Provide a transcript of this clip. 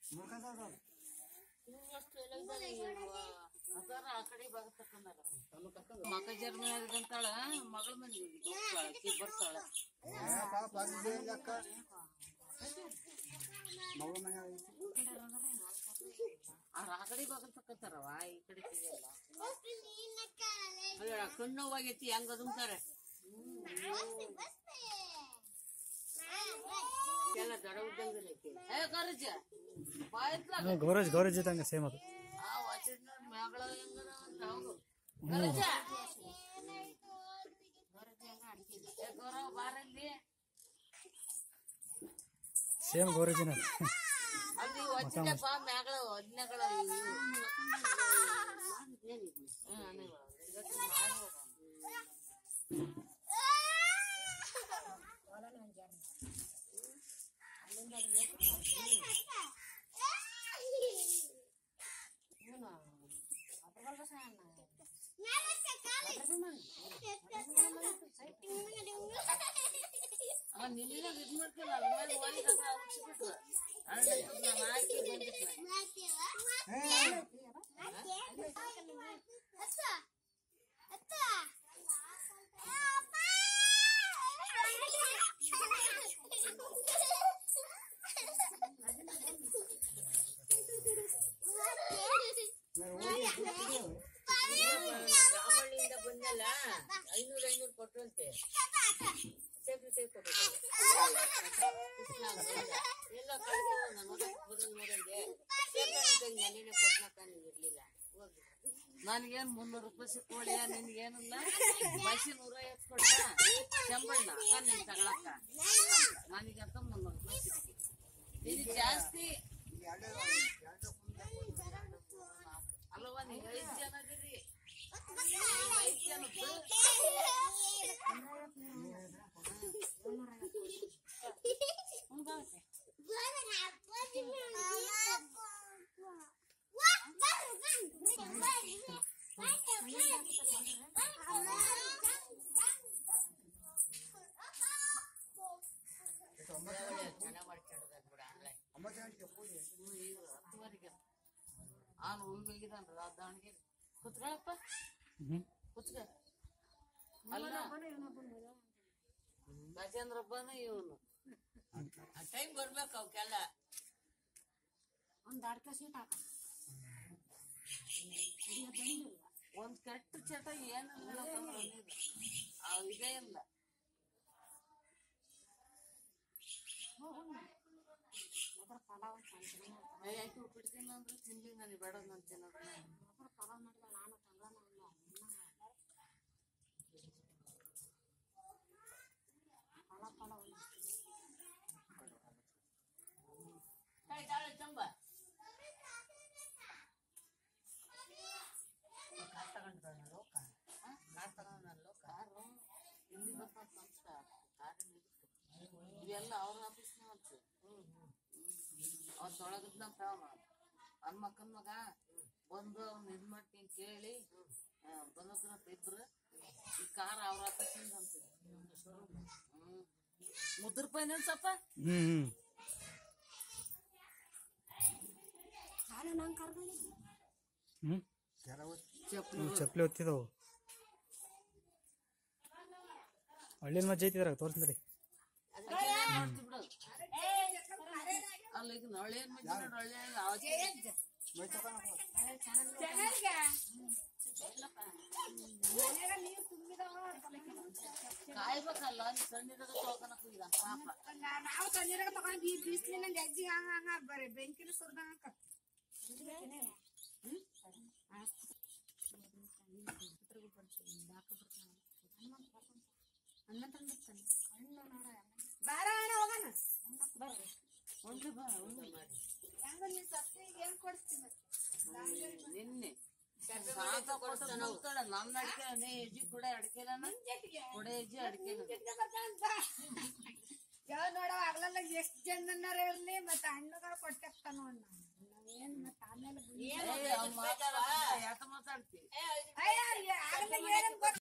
ಮಗ ಜರ್ಮನಿ ಆಗಂತಾಳ ಮಗಳ ಮನೆ ಹೋಗ್ತಾಳ ಬರ್ತಾಳ ಅವ್ರ ಆ ಕಡೆ ಬಾಗಲ್ ತಕ್ಕಂತಾರವ ಈ ಕಡೆ ಸಿಗಲ್ಲ ಅಯ್ಯೋ, ಕಣ್ಣು ನೋವಾಗೈತಿ ಹೆಂಗ್ ಅದುಮ್ತಾರೆ ಎಲ್ಲ ದಡ ಉದ್ದಂಗ ಐತಿ ಏ ಗರಜ ಬಾಯ್ತ್ಲಾಗ ಹ್ಞೂ ಗೌರಜ್ ಗೌರಜ್ ಇದ್ದಂಗೆ ಸೇಮ್ ಅದು ಆ ವಾಚಿಡ್ ನೋಡ್ ಮ್ಯಾಗಳ ಹೆಂಗದ ಅಂತ ಹೌದು ಗರಜ ಏ ಗೌರವ ಬಾರಲ್ಲಿ ಸೇಮ್ ಗೌರಜಿನ ಅಲ್ಲಿ ವಜ್ಜೆ ಬಾ ಮ್ಯಾಗಳ ಒದ್ನೆಗಳ ನಿನ್ನ ಇದ್ ಮಾಡ್ತಿಲ್ಲ ಅದ್ಮೇಲೆ ಒಳಗೆ ಔಷಧಿ ಹಾಕಿ ಬಂದಿತ್ತು ರಾಮಳ್ಳಿಯಿಂದ ಬಂದಲ್ಲ ಐನೂರ ಐನೂರು ಕೊಟ್ಟಂತೆ ಸೇಫ್ಟಿ ಕೊಟ್ಟಿದ್ದಾರೆ ಎಲ್ಲ ಕಳ್ಸಿಲ್ಲ ನಮ್ಮ ಬರೋದು ನೋಡಂಗೆ ನೆನ್ನೆ ಕೊಟ್ನಕ್ಕ ನೀವು ಇರ್ಲಿಲ್ಲ ನನಗೇನ್ ಮುನ್ನೂರು ರೂಪಾಯಿ ಸಿಕ್ಕೋಳಿ ನಿನ್ಗೇನಿಲ್ಲ ಬಸ್ಸಿ ನೂರ ಐವತ್ತು ಕೊಟ್ಟ ಶಂಬಳ್ಳ ಅಕ್ಕ ನೀನ್ ತಗೊಳಕ್ಕ ನನಗಂತ ಮುನ್ನೂರು ರೂಪಾಯಿ ಸಿಕ್ತಿ ಇದು ಜಾಸ್ತಿ ಅಲ್ಲವ ನೀವು ಐದು ಜನ ಇದೀರಿ ಐದು ಜನದ್ದು ಚೆನ್ನಾಗಿ ಮಾಡ್ಕೊಂಡಿದ್ದಾರೆ ಬಿಡ ಹ್ಮ್, ಈಗ ಹತ್ತುವರೆಗೆ ಅವನು ಉಳ್ಬೇಕಿದ್ದಾನ್ರ ಆ ದಾವಣಗೆರೆ ಕುತ್ಕೊಳಪ್ಪ ಹ್ಞೂ ಕುತ್ಕ ಅಲ್ಲ ಗಜೇಂದ್ರಪ್ಪನ ಇವನು ಟೈಮ್ ಬರ್ಬೇಕು ಅವಕ್ಕೆಲ್ಲ ಒಂದ್ ಅರ್ಧ ಸೀಟ್ ಹಾಕ ಒಂದ್ ಕೆಟ್ಟ ಚಟ ಏನಿಲ್ಲ ಅವ್ ಇದೇ ಇಲ್ಲ ಅದ್ರ ಪಲಾವ್ ಅಂತ ಅಂತೀನಿ ಯಾಕೆ ಉಪ್ಪಿಡ್ತೀನಿ ಅಂದ್ರೆ ತಿನ್ಲಿ ನನಗೆ ಬೇಡ ನಾನು ತಿನ್ನೋದನ್ನ ಅದ್ರ ಪಲಾವ್ ಮಾಡಿದ ನಾನು ತಂಗನ ಪಲಾವ್ ಪಲಾವ್ ತಾಯಿ ತಾಳೆ ಚಂಬ ಕಾರ್ ತಗೊಂಡ್ರಲ್ಲ ಲೋಕ ಕಾರ್ ತಗೊಂಡ್ರಲ್ಲ ಕಾರು ಇಲ್ಲಿ ಬರ್ತಾವ ಸಂಸ್ಥೆ ಕಾರಿನ ಇವೆಲ್ಲ ಅವ್ರ ಆಫೀಸ್ನ ಅಂತ ಅವ್ರ ತೊಳಗದ್ನಂತ ಅವನು ಅನ್ ಮಕ್ಕನ ಮಗ ಬಂದು ಅವ್ನ ಇದ್ ಮಾಡ್ತೀನಿ ಕೇಳಿ ಬಂದದ್ರಂತ ಇಬ್ರು ಈ ಕಾರ್ ಅವ್ರ ಆಫೀಸಿಂದ ಅಂತ ಹ್ಮ್ ಮುದ್ರ ಫೈನಾನ್ಸಪ್ಪ ಹ್ಞೂ ಹ್ಞೂ ನಾನು ನಂಗೆ ಕರ್ಕೊಂಡು ಹ್ಞೂ ಚಪ್ಪಲಿ ಚಪ್ಪಲಿ ಒತ್ತಿದವು ಹಳ್ಳಿನ ಮಜ್ಜೆ ಐತಿದ್ರಾಗ ತೋರಿಸ್ತಾರೆ ಅಲ್ಲ ಈಗ ಒಳ್ಳೆ ಮಜ್ಜಿ ನೋಡು, ಒಳ್ಳೆ ಅವತ್ತೇ ಕಾಯ್ಬೇಕಲ್ಲ ನೀ ಸಣ್ಣಿದಾಗ ತೊಳ್ಕೊಳಕ್ ಹೋಗಿದ ಪಾಪ ನಾವು ತಣ್ಣೀರಾಗ ತಗೊಂಡ್ ಈ ಬಿಸಿಲಿನ ಎಜ್ಜಿಗೆ ಹಂಗ ಹಂಗ ಬರೀ ಬೆಂಕಿನ ಸುರ್ದಂಗ ಅನ್ನ ತಂದಿರ್ತಾನೆ ಕಣ್ಣು ನೋಡ ಬಾರ ಅಣ್ಣ ಹೋಗೋಣ ಉಂಡ್ಲಿ ಬಾ ಉಂಡ್ಲಿ ಮಾಡಿ ಹೆಂಗ ನೀನ್ ಸಸ್ತಿಗೆ ಏನ್ ಕೊಡಿಸ್ತೀನಿ ನಿನ್ನೆ ಸಾಕ ಕೊಡ್ತಾನ ನನ್ನ ಅಡಿಕೆ ನೇ ಹೆಜ್ಜಿ ಕೂಡ ಅಡಿಕೆಲನ ಕೊಡೆ ಹೆಜ್ಜಿ ಅಡಿಕೆಲ ಯಾವ ನೋಡ ಆಗ್ಲಲ್ಲ ಎಷ್ಟ್ ಜನರ ಇರ್ಲಿ ಮತ್ತೆ ಹಣ್ಣುಗಳು ಕೊಟ್ಟಿರ್ತಾನ ನೋಡ್ ನಾವು ನಾವೇನ್ ಮತ್ತೆ ಆಮೇಲೆ ಮಾತಾಡ ಯಾತ ಮಾತಾಡ್ತಿ ಅಯ್ಯ ಆಗ್ಲಲ್ಲ ಏನಂತ